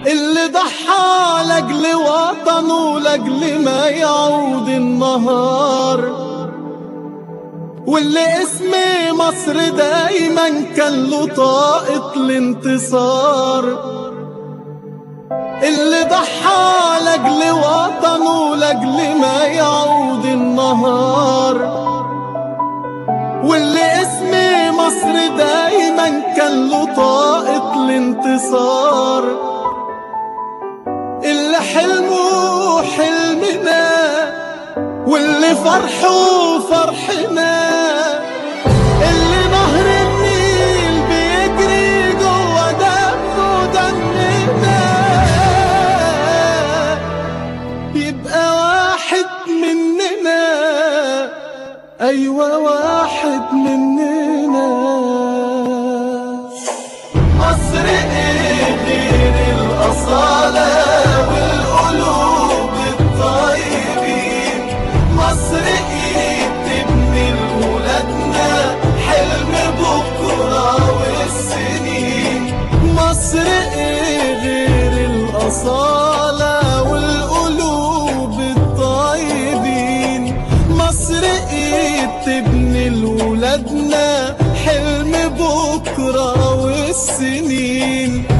اللي ضحى لاجل وطنه لاجل ما يعود النهار واللي اسم مصر دايما كان له طاقة الانتصار اللي ضحى لاجل وطنه لاجل ما يعود النهار واللي اسم مصر دايما كان له طاقة الانتصار اللي حلمه حلمنا واللي فرحه فرحنا اللي نهر النيل بيجري جوا دمه دمنا يبقى واحد مننا أيوة واحد مننا مصر ايه غير الأصالة والقلوب الطيبين مصر ايه تبني لولادنا حلم بكرة والسنين مصر ايه غير الأصالة والقلوب الطيبين مصر ايه تبني لولادنا حلم بكرة والسنين